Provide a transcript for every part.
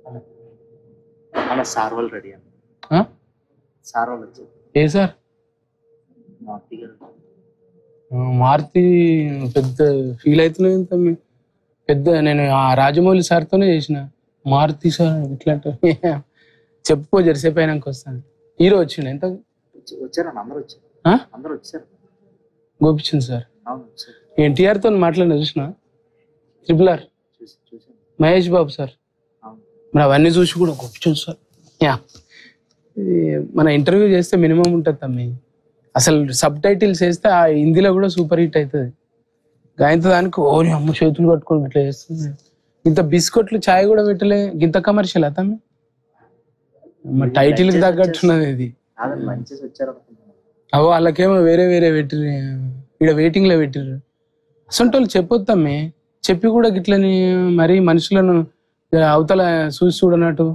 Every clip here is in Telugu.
మన సార్ వాళ్ళు రెడీ అన్న ఆ? సార్ వాళ్ళు వచ్చారు ఏ సార్ మారుతి గారు ఆ, మారుతి పెద్ద ఫీల్ అవుతున్నాయి తమ్మి పెద్ద నేను ఆ రాజమౌళి సార్తోనే చేసిన మారుతి సార్ ఇట్లా అంటే చెప్పుకో జరిసేపు అయినాక వస్తాను హీరో వచ్చిండు ఎంత వచ్చి- వచ్చారన్న అందరూ వచ్చారు ఆ? అందరూ వచ్చారు గోపిచంద్ సార్ అవును వచ్చారు ఎన్టీఆర్ తో మాట్లాడిన చూసిన ట్రిపుల్ ఆర్ చూసి చూసాను మహేష్ బాబు సార్ అవును మరి అవన్నీ చూసి కూడా గోపిచంద్ సార్ యా ఇది మన ఇంటర్వ్యూ చేస్తే మినిమం ఉంటుంది తమ్మి అసలు సబ్ టైటిల్స్ వేస్తే ఆ హిందీలో కూడా సూపర్ హిట్ అవుతుంది గాయంతో దానికి ఓని అమ్మ చేతులు కట్టుకొని ఇట్లా చేస్తుంది ఇంత బిస్కెట్లు చాయ్ కూడా పెట్టలే ఇంత కమర్షియల్ తమ్మి మా టైటిల్ కి తగ్గట్టున్నది ఇది కాదండి మంచిగా వచ్చారు అనుకుంటున్నాను అవో వాళ్ళకేమో వేరే వేరే పెట్టిర్రు ఇక్కడ వెయిటింగ్ లో పెట్టిర్రు అసలు వాళ్ళు చెప్పొద్దమ్మి చెప్పి కూడా గిట్లని మరి మనుషులను అవతల చూసి చూడనట్టు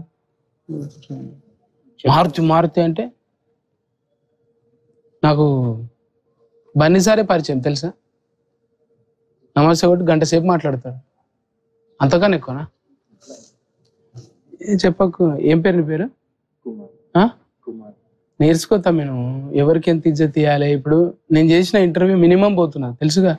మారుతి మారుతి అంటే నాకు బన్నీసారే పరిచయం తెలుసా నమస్తే ఒకటి గంట సేపు మాట్లాడతాడు అంతకన్నా ఎక్కువనా ఏం చెప్పకు ఏం పేరు నీ పేరు కుమార్ ఆ? కుమార్ నేర్చుకోతా నేను ఎవరికి ఎంత ఇజ్జత్ ఇవ్వాలి ఇప్పుడు నేను చేసిన ఇంటర్వ్యూ మినిమం పోతున్నా తెలుసుగా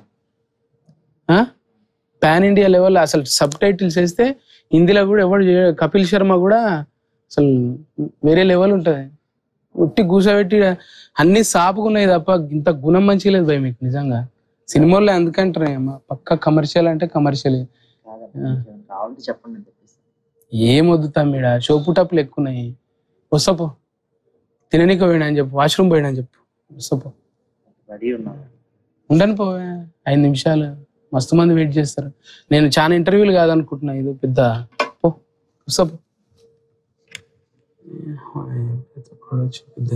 పాన్ ఇండియా లెవెల్ అసలు సబ్ టైటిల్స్ వేస్తే హిందీలో కూడా ఎవరు చేయ- కపిల్ శర్మ కూడా అసలు వేరే లెవెల్ ఉంటుంది ఉట్టి కూసబెట్టి అన్ని సాపుకున్నాయి తప్ప ఇంత గుణం మంచిగా లేదు భయ మీకు నిజంగా సినిమాల్లో అందుకంటారు ఏమో పక్క కమర్షియల్ అంటే కమర్షియల్ కాదండి మీకు కావాలంటే చెప్పండి అని చెప్పేసి ఏం వద్దుతాం మీడ షోపు టప్పులు ఎక్కున్నాయి వస్తపో తిననీకి పోయినా అని చెప్పు వాష్రూమ్ పోయినా అని చెప్పు వస్తపో రెడీ ఉన్నాను ఉండను పోవే ఐదు నిమిషాలు మస్తు మంది వెయిట్ చేస్తారు నేను చాలా ఇంటర్వ్యూలు కాదనుకుంటున్నా ఇది పెద్ద పో వస్తపో పెద్ద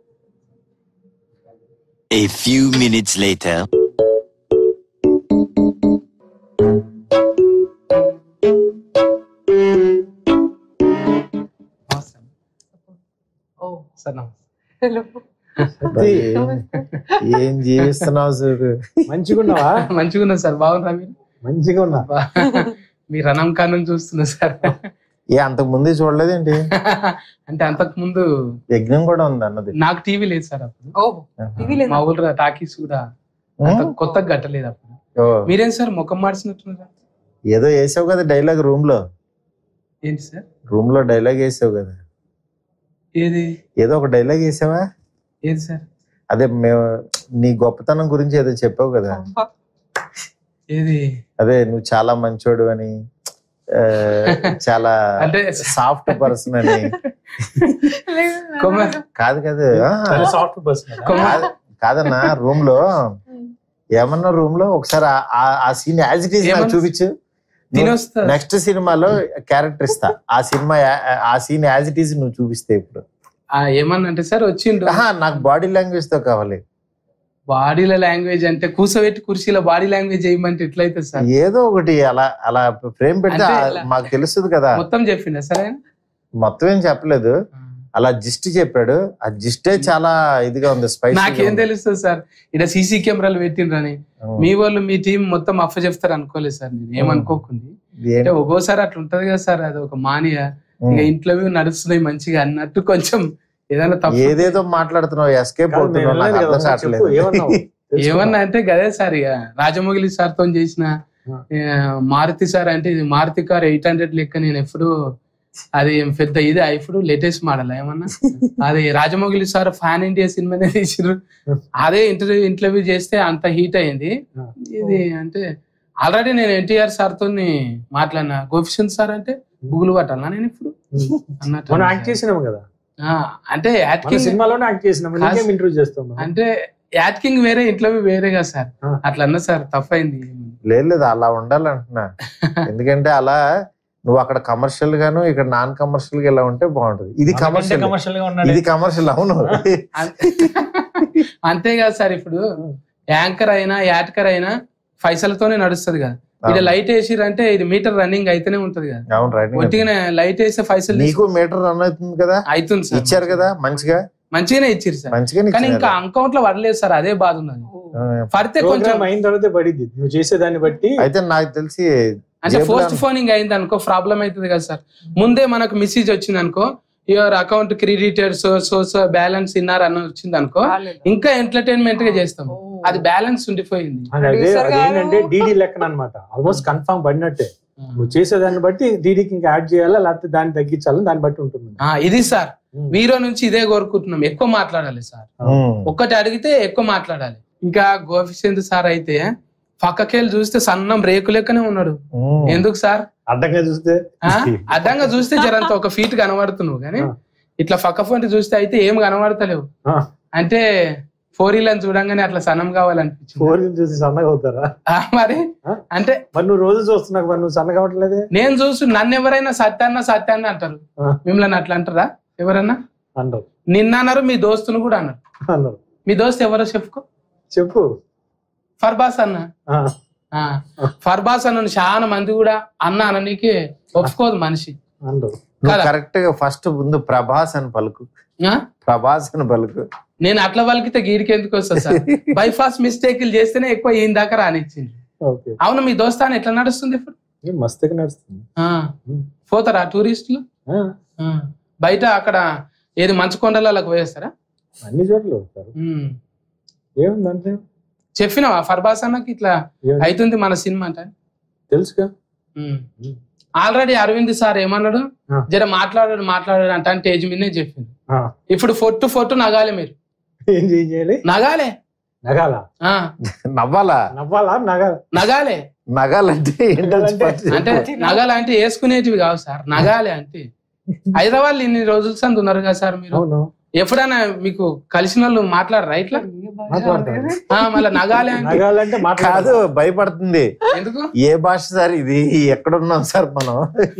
A few minutes later. ఓ సార్ నమస్తే ఏం జీవిస్తున్నావు చూడు మంచిగున్నావా మంచిగా ఉన్నా సార్ బాగున్నా మీరు మంచిగా ఉన్నా అబ్బా, మీ రణం కానం చూస్తున్నా సార్ ఏ అంతకు ముందే చూడలేదేంటి అంటే అంతకు ముందు యజ్ఞం కూడా ఉంది అన్నది నాకు టీవీ లేదు సార్ అప్పుడు ఓ టీవీ లేదా మా ఊళ్ళో టాకీస్ కూడా అంత కొత్తగా కట్టలేదు అప్పుడు ఓ, మీరేం సార్ ముఖం మార్చినట్టున్నారు ఏదో వేసావు కదా డైలాగ్ రూమ్ లో ఏంటి సార్ రూమ్ లో డైలాగ్ వేసావు కదా ఏది ఏదో ఒక డైలాగ్ వేసావా ఏది సార్ అదే మేము నీ గొప్పతనం గురించి ఏదో చెప్పావు కదా ఏది అదే నువ్వు చాలా మంచోడు అని ఆ, చాలా అంటే సాఫ్ట్ పర్సన్ అని కొమ్మ- కాదు కదా చాలా సాఫ్ట్ పర్సన్ కొమ్మ- కాదు- కాదన్నా రూమ్ లో ఏమన్నా రూమ్ లో ఒకసారి ఆ- ఆ- ఆ సీన్ యాజ్ ఇట్ ఈస్ నాకు ఏమన్నా? చూపించు తినొస్తా నెక్స్ట్ సినిమాలో క్యారెక్టర్ ఇస్తా ఆ సినిమా యా- ఆ సీన్ యాజ్ ఇట్ ఈస్ నువ్వు చూపిస్తే ఇప్పుడు ఆ, ఏమన్నా అంటే సార్ వచ్చిండు ఆహా, నాకు బాడీ లాంగ్వేజ్ తో కావాలి బాడీల లాంగ్వేజ్ అంటే కూర్చోబెట్టి కుర్చీలో బాడీ లాంగ్వేజ్ చేయమంటే ఎట్లయితే సార్ ఏదో ఒకటి అలా అలా ఫ్రేమ్ పెడితే అంటే ఆ- ఇలా- మాకు తెలుస్తుంది కదా మొత్తం చెప్పిండ సరే మొత్తం ఏం చెప్పలేదు అలా జిస్ట్ చెప్పాడు ఆ జిస్టే చాలా ఇదిగా ఉంది స్పైస్ నాకేం తెలుస్తుంది సార్ ఇక్కడ సీసీ కెమెరాలు పెట్టిండ్రని మీ వాళ్ళు మీ టీం మొత్తం అఫ్ఫ చెప్తారు అనుకోలేదు సార్ నేను ఏమనుకోకుంది అంటే ఒక్కోసారి అట్లా ఉంటది కదా సార్ అది ఒక మానియ ఇక ఇంట్లో నడుస్తున్నాయి మంచిగా అన్నట్టు కొంచెం ఏదైనా తప్పు ఏదేదో మాట్లాడుతున్నావు ఎస్కేప్ కాదు, నేను అవుతున్నావు నాకు వినలేదు కదా, అర్థం ఒకసారి చెప్పు, కావట్లేదు ఏమన్నావు? ఏమన్నా అంటే గదే సార్ ఇక రాజమౌళి సార్ తో చేసిన ఆ, మారుతి సార్ అంటే ఇది మారుతి కార్ ఎయిట్ హండ్రెడ్ లెక్క నేను ఎప్పుడు అది పెద్ద ఇది ఇప్పుడు లేటెస్ట్ మోడల్ ఏమన్నా అది రాజమౌళి సార్ ఫ్యాన్ ఇండియా సినిమానే తీసిర్రు అదే ఇంటర్వ్యూ ఇంటర్వ్యూ చేస్తే అంత హీట్ అయింది ఇది అంటే ఆల్రెడీ నేను ఎన్టీఆర్ సార్ తో మాట్లాడినా గోపిచంద్ సార్ అంటే బుగులు పట్టాలా నేను ఇప్పుడు అన్నట్టు మనం యాక్ట్ చేసినాం కదా ఆ, అంటే మన యాక్టింగ్ సినిమాలోనే యాక్ట్ చేసినాం కాదు. ఇంకేం ఇంటర్వ్యూ చేస్తాం మనం? అంటే యాక్టింగ్ వేరే ఇంటర్వ్యూ వేరే కదా సార్ ఆ. అట్లా అన్నా సార్ తప్పైంది లేదు లేదు అలా ఉండాలంటున్నా ఎందుకంటే అలా నువ్వు అక్కడ కమర్షియల్ గాను ఇక్కడ నాన్ కమర్షియల్ గా ఇలా ఉంటే బాగుంటది ఇది మనకంటే కమర్షియల్ commercial గా ఉన్నాడు. ఇది కమర్షియల్ అవును అం- అంతేకాదు సార్ ఇప్పుడు యాంకర్ అయినా యాట్కర్ అయినా పైసలతోనే నడుస్తుంది కదా ఇది లైట్ వేసిరంటే ఇది మీటర్ రన్నింగ్ అయితేనే ఉంటది కదా అవును రైట్ ఒట్టిగానే లైట్ వేస్తే పైసలు నీకు మీటర్ రన్ అవుతుంది కదా అవుతుంది సార్ ఇచ్చారు కదా మంచిగా మంచిగానే ఇచ్చారు సార్ మంచిగానే కానీ ఇంకా ఇచ్చారు అకౌంట్ లో పడలేదు సార్ అదే బాధ ఉన్నది ఆ, పడితే కొంచెం ప్రోగ్రామ్ అయిన తర్వాత పడింది నువ్వు చేసేదాన్ని బట్టి అయితే నాకు తెలిసి అంటే జేబులో పోస్ట్ ఫోనింగ్ అయింది అనుకో ప్రాబ్లం అవుతుంది కదా సార్ ముందే మనకు మెసేజ్ వచ్చింది అనుకో your account credited so so so balance ఇన్నారు అని వచ్చింది అనుకో రాలేదు. ఇంకా ఎంటర్టైన్మెంట్ గా చేస్తాం ఓ. అది బ్యాలెన్స్ ఉండిపోయింది అది అదే Producer గారు- అదేంటంటే డీడీ లెక్కన అనమాట ఆల్మోస్ట్ కన్ఫర్మ్ పడినట్టే నువ్వు చేసేదాన్ని బట్టి డీడీకి ఇంకా యాడ్ చేయాలా లేకపోతే దాన్ని తగ్గించాలని దాన్ని బట్టి ఉంటుంది ఆ, ఇది సార్ ఉమ్. వీరో నుంచి ఇదే కోరుకుంటున్నాం ఎక్కువ మాట్లాడాలి సార్ ఉమ్. ఒక్కటి అడిగితే ఎక్కువ మాట్లాడాలి ఇంకా గోపిచంద్ సార్ అయితే పక్కకెళ్ళి చూస్తే సన్నం రేకు లెక్కనే ఉన్నాడు ఉమ్. ఎందుకు సార్ అడ్డంగా చూస్తే ఆ? అడ్డంగా చూస్తే జరంత ఒక ఫీట్ కనబడుతున్నావు కానీ ఆ. ఇట్లా పక్క ఫోన్ చూస్తే అయితే ఏం కనబడతలేవు ఆ. అంటే ఫోర్ వీలర్ చూడంగానే అట్లా సన్నం కావాలనిపించింది ఫోర్ చూసి సన్నగా అవుతారా ఆ, మరి ఆ? అంటే మరి నువ్వు రోజు చూస్తున్నావు మరి నువ్వు సన్నగా అవ్వట్లేదే నేను చూసి నన్ను ఎవరైనా సత్యాన్న సత్యాన్న అంటారు ఆ. మిమ్మల్ని అట్లా అంటారా ఎవరన్నా అన్నారు నిన్న అన్నారు మీ దోస్తును కూడా అన్నారు అన్నారు మీ దోస్తు ఎవరో చెప్పుకో చెప్పు ఫర్బాస్ అన్న ఆ, ఆ, ఫర్బాస్ అన్న చాలా మంది కూడా అన్న అననీకి ఒప్పుకోదు మనిషి అన్నారు నువ్వు కదా. కరెక్ట్ గా ఫస్ట్ ముందు ప్రభాస్ అని పలుకు ఆ? ప్రభాస్ అని పలుకు నేను అట్లా వాళ్ళకితే గీడికి ఎందుకు వస్తా సార్ బైపాస్ మిస్టేక్లు చేస్తేనే ఎక్కువ ఈయన దాకా రానిచ్చింది ఓకే అవును మీ దోస్తాను ఎట్లా నడుస్తుంది ఇప్పుడు ఏం మస్తుగా నడుస్తుంది ఆ, ఉమ్. పోతారా టూరిస్టులు ఆ, ఆ, బయట అక్కడ ఏది మంచు కొండలకు పోయేస్తారా అన్ని చోట్ల వస్తారు ఉమ్. ఏముంది అంటే చెప్పినావా ఫర్బాస్ అన్నకి ఇట్లా ఏముంది? అవుతుంది మన సినిమా అంటే తెలుసుగా ఉమ్. ఆల్రెడీ అరవింద్ సార్ ఏమన్నాడు ఆ. జర మాట్లాడాడు మాట్లాడాడు అంటే స్టేజ్ మీదనే చెప్పింది ఆ, ఇప్పుడు ఫొట్టు ఫొట్టు నగాలి మీరు ఏం చేయాలి నగాలే నగాల ఆ నవ్వాలా నవ్వాలా నగాల నగాలే నగాలంటే ఏంటో నగాలంటే- ఫస్ట్ అంటే చెప్పు. నగాలి అంటే వేసుకునేటివి కావు సార్ నగాలే అంటే హైదరాబాద్ ఇన్ని రోజుల సంది ఉన్నారు కదా సార్ మీరు అవును ఎప్పుడైనా మీకు కలిసిన వాళ్ళు మాట్లాడరా ఇట్లా మాట్లాడతారు ఆ, మళ్ళీ నగాలే అంటే నగాలంటే కాదు మాట్లాడదు భయపడుతుంది ఎందుకు ఏ భాష సార్ ఇది ఎక్కడున్నాం సార్ మనం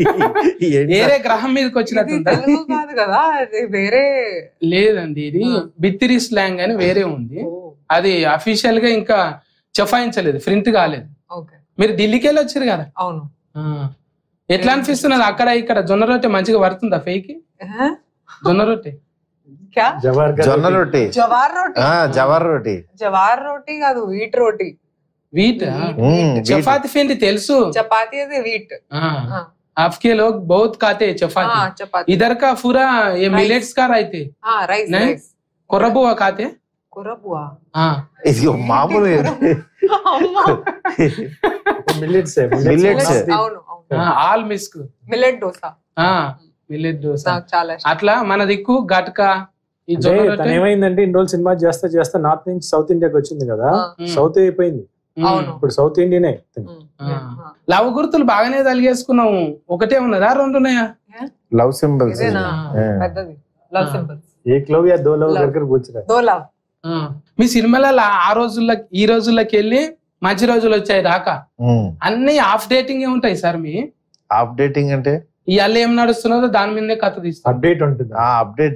ఏంటి వేరే సార్? గ్రహం మీదకి ఇది వచ్చినట్టుందా తెలుగు కాదు కదా అది వేరే లేదండి ఇది ఆ. బిత్తిరి స్లాంగ్ అని వేరే ఉంది అది అఫీషియల్ గా ఇంకా చెఫాయించలేదు ప్రింట్ కాలేదు ఓకే మీరు ఢిల్లీకి వెళ్ళి వచ్చారు కదా అవును ఆ. ఎట్లా అనిపిస్తున్నది అక్కడ ఇక్కడ జొన్న రొట్టె మంచిగా పడుతుందా ఫేకి ఆ? జొన్న రొట్టె క్యా జవార్ జొన్న రొట్టి జవార్ రోటీ ఆ జవర్ రొట్టి జవార్ రోటీ కాదు వీట్ రోటీ wheat wheat, um, wheat. Wheat. Chapati పిండి తెలుసు చపాతీ అది వీట్ हाँ आपके लोग बहुत खाते हैं चपाती చపాతీ इधर का पूरा ये Rice. मिलेट्स का रहते రైస్ नहीं? రైస్ कोरबुआ खाते కురబువా हाँ ఇది మామూలు మిల్లెట్స్ Millets. అవును అవును हाँ आल मिस्क మిల్లెట్ దోస हाँ మిల్లెట్ దోశ నాకు చాలా ఇష్టం అట్లా మన దిక్కు గట్క ఈ అంటే జొన్న తను రొట్టె ఏమైందంటే ఇన్ని రోజులు సినిమా చేస్తా చేస్తా నార్త్ నుంచి సౌత్ ఇండియాకి వచ్చింది కదా ఆ, ఉమ్, సౌత్ అయిపోయింది ఉమ్. అవును. ఇప్పుడు సౌత్ ఇండియనే ఉమ్, ఆ. ఆ. లవ గుర్తులు బాగానే తలిగేసుకున్నాము ఒకటే ఉన్నదా రెండు ఉన్నాయా లవ్ సింబల్స్ ఇదేనా ఆ. పెద్దది లవ్ ఆ. సింబల్స్ ఏ క్లవ్ యా దో లవ్ Love. దగ్గర కూర్చురా దో లవ్ ఆ. మీ సినిమాలలో ఆ రోజుల్లో ఈ రోజుల్లోకి వెళ్ళి మంచి రోజులు వచ్చాయి దాకా అన్ని హాఫ్ డేటింగ్ ఉంటాయి సార్ మీ అప్డేటింగ్ అంటే ఇవాళ ఏం నడుస్తున్నదో దాని మీదనే కథ తీస్తాం అప్డేట్ ఉంటుంది ఆ అప్డేట్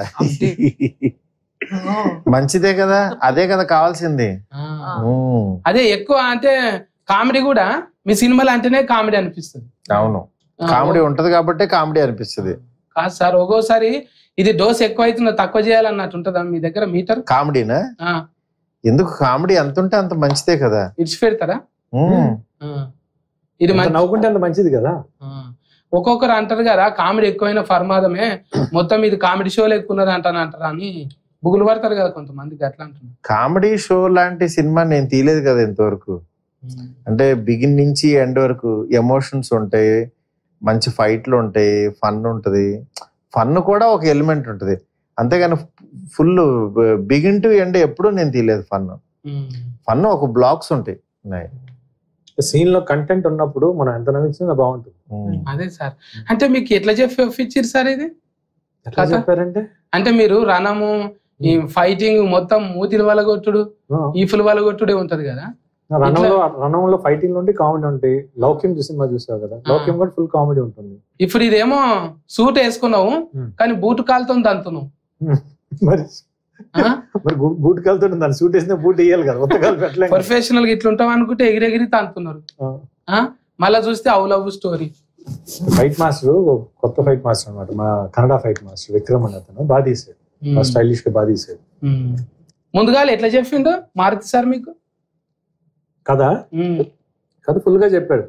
మంచిదే కదా అదే కదా కావాల్సింది ఆ. ఉమ్, అదే ఎక్కువ అంటే కామెడీ కూడా మీ సినిమాలు అంటేనే కామెడీ అనిపిస్తుంది అవును కామెడీ ఉంటది కాబట్టి కామెడీ అనిపిస్తుంది కాదు సార్ ఒక్కోసారి ఇది డోస్ ఎక్కువ అవుతుందో తక్కువ చేయాలన్నట్టు ఉంటుందా మీ దగ్గర మీటర్ కామెడీనా ఎందుకు కామెడీ ఎంత ఉంటే అంత మంచిదే కదా ఇడిచి పెడతారా ఉమ్, ఆ. ఇది ఎంత మంచి నవ్వుకుంటే అంత మంచిది కదా ఆ. ఒక్కొక్కరు అంటారు కదా కామెడీ ఎక్కువైన ఫర్మాదమే మొత్తం ఇది కామెడీ షోలు ఎక్కువ ఉన్నది అంటాను అంటారా అని బుగులు పడతారు కదా కొంతమందికి అట్లా అంటున్నారు కామెడీ షో లాంటి సినిమా నేను తీయలేదు కదా ఇంతవరకు అంటే బిగిన్ నుంచి ఎండ్ వరకు ఎమోషన్స్ ఉంటాయి మంచి ఫైట్లు ఉంటాయి ఫన్ ఉంటది ఫన్ కూడా ఒక ఎలిమెంట్ ఉంటది అంతేగాని ఫుల్ బిగిన్ టు ఎండ్ ఎప్పుడూ నేను తీయలేదు ఫన్ ఉమ్. ఫన్ ఒక బ్లాక్స్ ఉంటాయి ఉన్నాయి. సీన్ లో కంటెంట్ ఉన్నప్పుడు మనం ఎంత నవ్వించినా బాగుంటుంది ఉమ్. అదే సార్ అంటే మీకు ఎట్లా చెప్పి ఒప్పించారు సార్ ఇది ఎట్లా కథ? చెప్పారంటే అంటే మీరు రణము ఈ ఫైటింగ్ మొత్తం మూతిల వలగొట్టుడు ఆ, ఈఫుల వలగొట్టుడే ఉంటది కదా రణంలో రణంలో ఫైటింగ్ ఉండి కామెడీ ఉంటాయి లౌక్యం సినిమా చూసావు కదా లౌక్యం కూడా ఫుల్ కామెడీ ఉంటుంది ఇప్పుడు ఇదేమో సూట్ వేసుకున్నావు ఉమ్. కానీ బూట్ కాలుతో దంతున్నావు మరి ఆ? మరి బూ- బూట్ కలుతుంటుంది దాన్ని సూట్ వేసిన బూట్ వేయాలి కదా కొత్త కాలు పెట్టలేం కదా. ప్రొఫెషనల్ గా ఇట్లా ఉంటాం అనుకుంటే ఎగిరెగిరి తంతున్నారు ఆ. ఆ? మళ్ళా చూస్తే అవు లవ్ స్టోరీ ఫైట్ మాస్టర్ కొత్త ఫైట్ మాస్టర్ అన్నమాట మా కన్నడ ఫైట్ మాస్టర్ విక్రమ్ అని అతను బాగా తీసాడు బాగా స్టైలిష్ గా బాగా తీసాడు ముందుగా ఎట్లా చెప్పిండో మారుతి సార్ మీకు కదా ఉమ్. కథ ఫుల్ గా చెప్పాడు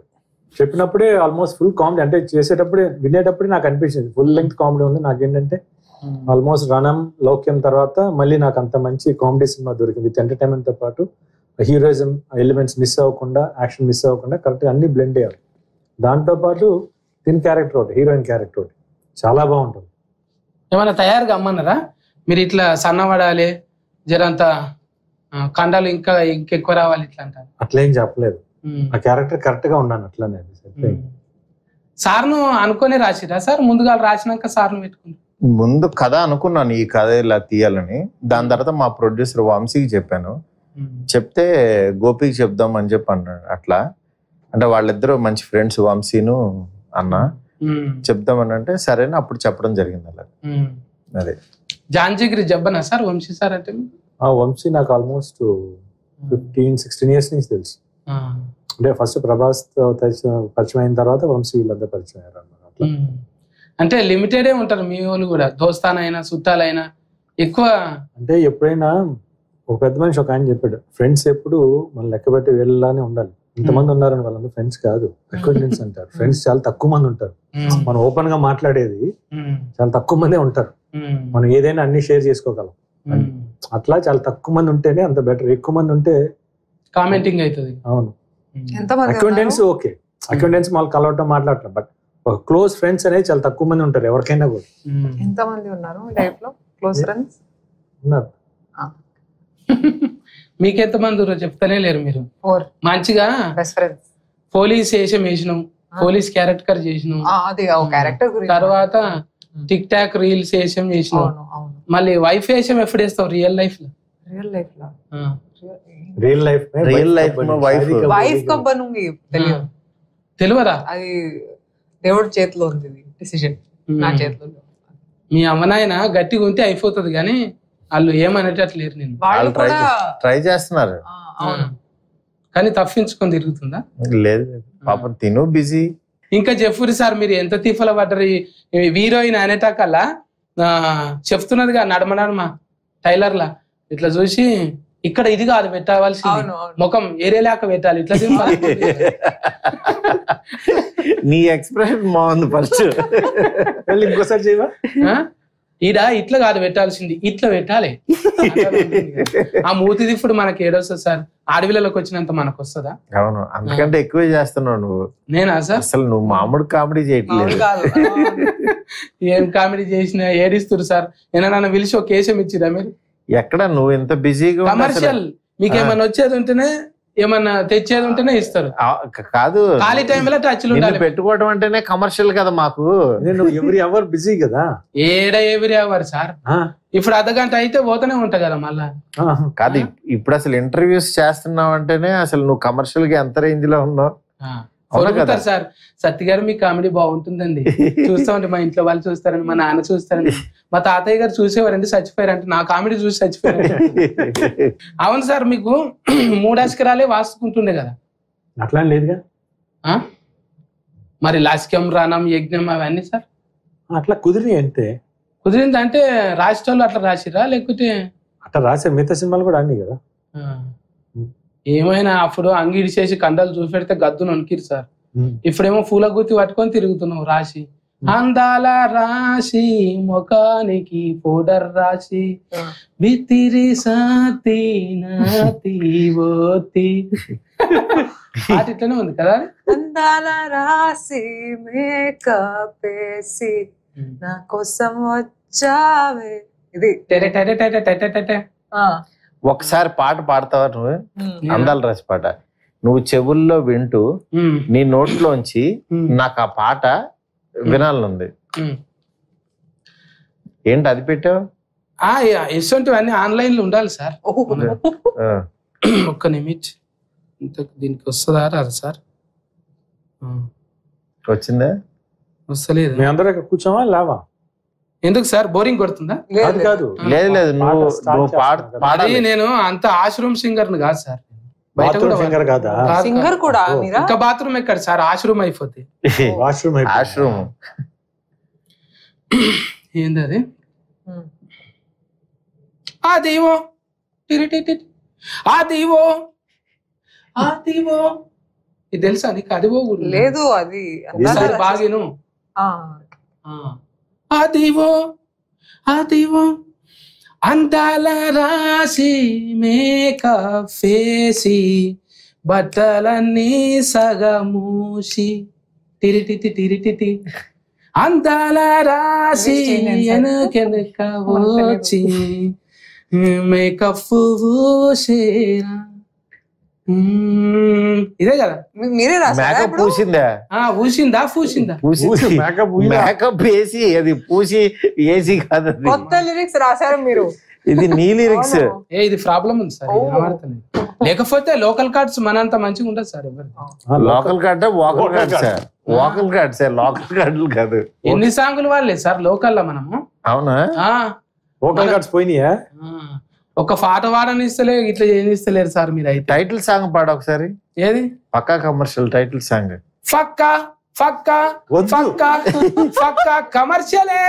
చెప్పినప్పుడే ఆల్మోస్ట్ ఫుల్ కామెడీ అంటే చేసేటప్పుడే వినేటప్పుడే నాకు అనిపించింది ఫుల్ లెంగ్త్ కామెడీ ఉంది నాకేంటంటే ఆల్మోస్ట్ రణం లౌక్యం తర్వాత మళ్ళీ నాకు అంత మంచి కామెడీ సినిమా దొరికింది విత్ ఎంటర్టైన్మెంట్ తో పాటు హీరోయిజం ఎలిమెంట్స్ మిస్ అవ్వకుండా యాక్షన్ మిస్ అవ్వకుండా కరెక్ట్ అన్ని బ్లెండ్ అయ్యారు దాంతో పాటు దీని క్యారెక్టర్ ఒకటి హీరోయిన్ క్యారెక్టర్ ఒకటి చాలా బాగుంటుంది ఏమైనా తయారుగా అమ్మన్నారా మీరు ఇట్లా సన్నబడాలి జరంత ఆ, కండాలు ఇంకా ఇంకెక్కువ రావాలి ఇట్లా అంటారు అట్లేం చెప్పలేదు ఆ క్యారెక్టర్ కరెక్ట్ గా ఉన్నాను అట్లానే అది సరిపోయింది. సార్ను అనుకోనే రాసిరా సార్ ముందుగా రాసినాక సార్ను పెట్టుకుంటారు ముందు కథ అనుకున్నాను ఈ కథ ఇలా తీయాలని దాని తర్వాత మా ప్రొడ్యూసర్ వంశీకి చెప్పాను చెప్తే గోపికి చెప్దాం అని చెప్పి అన్నాడు అట్లా అంటే వాళ్ళిద్దరూ మంచి ఫ్రెండ్స్ వంశీను అన్న చెప్దామని అంటే సరేనా అప్పుడు చెప్పడం జరిగింది అలా అదే జాంజగిరి జబ్బనా సార్ వంశీ సార్ అంటే ఆ వంశీ నాకు ఆల్మోస్ట్ ఫిఫ్టీన్ సిక్స్టీన్ ఇయర్స్ నుంచి తెలుసు ఆ. అంటే ఫస్ట్ ప్రభాస్ తో పరిచయం పరిచయం అయిన తర్వాత వంశీ వీళ్ళంతా పరిచయం అయ్యారు అన్నమాట అట్లా ఉమ్. అంటే లిమిటెడే ఉంటారు మీ వాళ్ళు కూడా దోస్తానైనా చుట్టాలైనా ఎక్కువ అంటే ఎప్పుడైనా ఒక పెద్ద మనిషి ఒక ఆయన చెప్పాడు ఫ్రెండ్స్ ఎప్పుడు మనం లెక్క పెట్టి వెళ్ళలానే ఉండాలి ఇంతమంది ఉన్నారని వాళ్ళందరూ ఫ్రెండ్స్ కాదు అక్వైంటెన్స్ అంటారు ఫ్రెండ్స్ చాలా తక్కువ మంది ఉంటారు ఉమ్, మనం ఓపెన్ గా మాట్లాడేది ఉమ్, చాలా తక్కువ మందే ఉంటారు ఉమ్, మనం ఏదైనా అన్ని షేర్ చేసుకోగలం ఉమ్. అట్లా చాలా తక్కువ మంది ఉంటేనే అంత బెటర్ ఎక్కువ మంది ఉంటే కామెంటింగ్ అవుతుంది అవును ఉమ్. ఎంతమంది అక్వైంటెన్స్ ఓకే అక్వైంటెన్స్ వాళ్ళు కలవటం మాట్లాడటం బట్ ఒక క్లోజ్ ఫ్రెండ్స్ అనేది చాలా తక్కువ మంది ఉంటారు ఎవరికైనా కూడా ఉమ్. ఎంతమంది ఉన్నారు లైఫ్ లో క్లోజ్ ఫ్రెండ్స్ ఉన్నారు మీకెంత మంది ఉర్రో చెప్తానే లేరు మీరు ఫోర్ మంచిగా బెస్ట్ ఫ్రెండ్స్ పోలీస్ వేషం వేసినాం పోలీస్ క్యారెక్టర్ చేసినాం అది ఓ క్యారెక్టర్ గురించి తర్వాత టిక్ టాక్ రీల్స్ వేషం చేసినాం అవును అవును మళ్ళీ వైఫ్ వేషం ఎప్పుడు వేస్తావు రియల్ లైఫ్ లో రియల్ లైఫ్ లో ఆ. రియల్ లైఫ్ Real life में wife- వైఫ్ కబ్బనుంగి తెలియదు తెలియదా అది దేవుడి చేతిలో ఉంది డిసిషన్ నా ఉమ్. చేతిలో లేవు. మీ అమ్మనాయన గట్టిగా ఉంటే అయిపోతుంది కానీ వాళ్ళు ఏమనేటట్లు లేరు నేను వాళ్ళు వాళ్ళు try కూడా ట్రై చేస్తున్నారు ఆ, అవును కానీ తప్పించుకొని తిరుగుతుందా లేదు లేదు. పాపం తిను బిజీ ఇంకా చెప్పురి సార్ మీరు ఎంత తీఫల పడ్డరు ఈ- ఈ హీరోయిన్ అనేటాకల్లా ఆ, చెప్తున్నదిగా నడమ నడమ టైలర్ లా ఇట్లా చూసి ఇక్కడ ఇది కాదు పెట్టవలసింది అవును అవును ముఖం ఏరేలాక పెట్టాలి ఇట్లా దింపాలి. నీ ఎక్స్ప్రెషన్ బాగుంది ఫస్ట్ వెళ్ళి ఇంకోసారి చేయవా ఆ? ఈడ ఇట్లా కాదు పెట్టాల్సింది ఇట్లా పెట్టాలి ఆ మూతి దిప్పుడు మనకి ఏడొస్తుంది సార్ ఆడవిళ్ళకి వచ్చినంత మనకు వస్తుందా అవును అంతకంటే ఎక్కువే చేస్తున్నావు నువ్వు నేనా సార్ అసలు నువ్వు మామూలు కామెడీ చేయట్లేదు అవును కాదు ఏం కామెడీ చేసినా ఏడిస్తురు సార్ ఏనా నన్ను పిలిచి ఒక కేసం ఇచ్చిరా మీరు ఎక్కడ నువ్వు ఎంత బిజీగా ఉండి అసలు- కమర్షియల్ మీకు ఏమన్నా వచ్చేది ఉంటేనే ఏమన్నా తెచ్చేది ఉంటేనే ఇస్తారు ఆ, క- కాదు ఖాళీ టైంలో టచ్లు నిన్ను ఉండాలి పెట్టుకోవడం అంటేనే కమర్షియల్ కదా మాకు నేను ఎవ్రీ అవర్ బిజీ కదా ఏడ ఎవరి అవర్ సార్ ఆ, ఇప్పుడు అర్ధగంట అయితే పోతూనే ఉంటా కదా మళ్ళా ఆ, కాదు ఇప్- ఇప్పుడు అసలు ఇంటర్వ్యూస్ చేస్తున్నావు అంటేనే అసలు నువ్వు కమర్షియల్ గా ఎంత రేంజ్ లో ఉన్నావు ఆ, అవునా కదా? కొనుక్కుంటారు సార్ సత్తి గారు మీ కామెడీ బాగుంటుందండి చూస్తా ఉంటే మా ఇంట్లో వాళ్ళు చూస్తారని మా నాన్న చూస్తారని మా తాతయ్య గారు చూసేవారండి చచ్చిపోయారు అంటే నా కామెడీ చూసి చచ్చిపోయారు అవును సార్ మీకు మూడు అస్కరాలే వాసుకుంటుండే కదా అట్లా అని లేదుగా ఆ? మరి లాస్క్యం రానం యజ్ఞం అవన్నీ సార్ అట్లా కుదిరి అంతే కుదిరింది అంటే రాష్ట్రాలు అట్లా రాసిరా లేకపోతే అట్లా రాసే మిగతా సినిమాలు కూడా అన్ని కదా ఆ, ఏమైనా అప్పుడు అంగిడి చేసి కండలు చూపెడితే గద్దును వణికిరు సార్ ఇప్పుడేమో పూల గుత్తి పట్టుకొని తిరుగుతున్నావు రాసి అందాల రాశి ముఖానికి పౌడర్ రాసి ఆ. బిత్తిరి సాతి నాతి ఓతి పాట ఇట్లనే ఉంది కదా అందాల రాసి మేకప్ వేసి నా కోసం వచ్చావే ఇది టెరె టెరె టెరె టెరె టెరె. ఆ, ఒకసారి పాట పాడతావా నువ్వు ఉమ్. అందాల రసి పాట నువ్వు చెవుల్లో వింటూ ఉమ్, నీ నోట్లోంచి ఉమ్, నాకు ఆ పాట వినాలనుంది ఉమ్. ఏంటి అది పెట్టావు ఆ, యా, ఇటువంటివన్నీ ఆన్లైన్ లో ఉండాలి సార్ ఓహో. ఆ, ఒక్క నిమిష్ ఇంత దీనికి వస్తుందా రాదు సార్ ఆ, వచ్చిందా వస్తలేదు మీ అందరూ ఇక్కడ కూర్చోవా లేవా ఎందుకు సార్ బోరింగ్ కొడుతుందా లేదు, కాదు లేదు. కాదు లేదు లేదు నువ్వు పాట start నువ్వు పాడ చేస్తున్నావు కదా. పాడాలి అది నేను అంత ఆశ్రూమ్ సింగర్ కాదు సార్ బయట బాత్రూమ్ కూడా ఫింగర్ కాదా కాదు, సింగర్ కూడా ఓ. మీరా ఇంకా బాత్రూమ్ ఎక్కడ సార్ ఆశ్రూమ్ అయిపోతే వాష్రూమ్ ఆశ్రమం ఏంది అది ఉమ్. ఇది తెలుసా నీకు అది ఓ ఊరు లేదు అది ఈసారి బాగిను ఆ, ఆ. అదివో అదివో అందాల రాసి మేకప్ వేసి బట్టలన్నీ సగమూసి తిరిటిటి తిరిటిటి అందాల రాసి వెనకెనక వచ్చి మేకప్ పూసేరా మ్మ్. ఇదే కదా మీ- మీరే రాసారా మేకప్ ఇప్పుడు పూసిందా ఆ ఊసిందా పూసిందా పూసి మేకప్ మేకప్ వేసి అది పూసి ఏసీ కాదు అది కొత్త లిరిక్స్ రాశారు మీరు ఇది నీ లిరిక్స్ అవును. ఏ ఇది ప్రాబ్లం ఉంది సార్ ఇది ఓ. కనబడతలేదు. లేకపోతే లోకల్ కార్డ్స్ మనంత మంచిగా ఉండదు సార్ ఎవరు local card vocal Vocal card card. Sir vocal card sir local కార్డులు కాదు ఎన్ని సాంగులు వాళ్ళే సార్ లోకల్లో మనము అవునా ఆ వోకల్ కార్డ్స్ పోయినాయా ఆ. ఒక పాట వాడనిస్తలే ఇట్లా చేయనిస్తలేరు సార్ మీరు అయితే టైటిల్ సాంగ్ పాడు ఒకసారి ఏది పక్కా కమర్షియల్ టైటిల్ సాంగ్ ఫక్క ఫక్క వద్దు. ఫక్క ఫక్క కమర్షియలే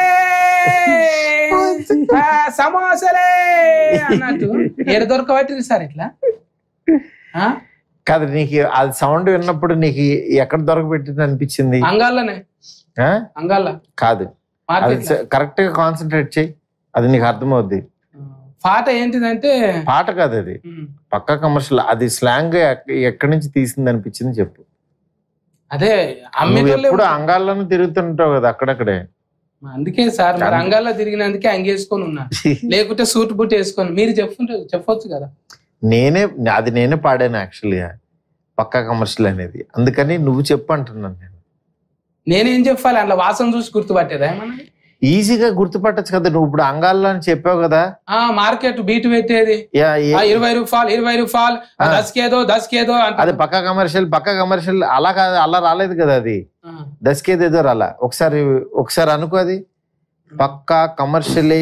ఆ, సమోసలే అన్నట్టు ఏడు దొరకబట్టి సార్ ఇట్లా ఆ? కాదు నీకు అది సౌండ్ విన్నప్పుడు నీకు ఎక్కడ దొరకబెట్టింది అనిపించింది అంగాల్లోనే ఆ? అంగాల్ల కాదు అది మార్కెట్ కరెక్ట్ గా కాన్సన్ట్రేట్ చేయి అది నీకు అర్థమవుద్ది పాట ఏంటిదంటే పాట కాదు అది ఉమ్, పక్కా కమర్షియల్ అది స్లాంగ్ ఎక్కడి నుంచి తీసింది అనిపించింది చెప్పు అదే నువ్వు అమ్మేటోళ్ళే ఎప్పుడు ఉంటారు. అంగాల్లోనే తిరుగుతుంటావు కదా అక్కడక్కడే అందుకే సార్ మరి అంగాల్లో తిరిగినందుకే అంగేసుకొని ఉన్నా లేకుంటే సూట్ బుట్ వేసుకొని మీరు చెప్పుంటే చెప్పొచ్చు కదా నేనే అది నేనే పాడాను యాక్చువల్గా పక్కా కమర్షియల్ అనేది అందుకని నువ్వు చెప్పు అంటున్నాను నేను నేనేం చెప్పాలి అందులో వాసన చూసి గుర్తుపట్టేదా ఏమన్నా ఈజీగా గుర్తుపట్టచ్చు కదా నువ్వు ఇప్పుడు అంగాల్లో అని చెప్పావు కదా ఆ మార్కెట్ బీట్ పెట్టేది యా, ఏ- ఆ ఇరవై రూపాయలు ఇరవై రూపాయలు ఆ ఆ. దస్కేదో దస్కేదో అది అంటే పక్కా కమర్షియల్ పక్కా కమర్షియల్ అలా కాదు అలా రాలేదు కదా అది దశకేదేదో రాలా ఒకసారి ఒకసారి అనుకో అది పక్కా కమర్షియలే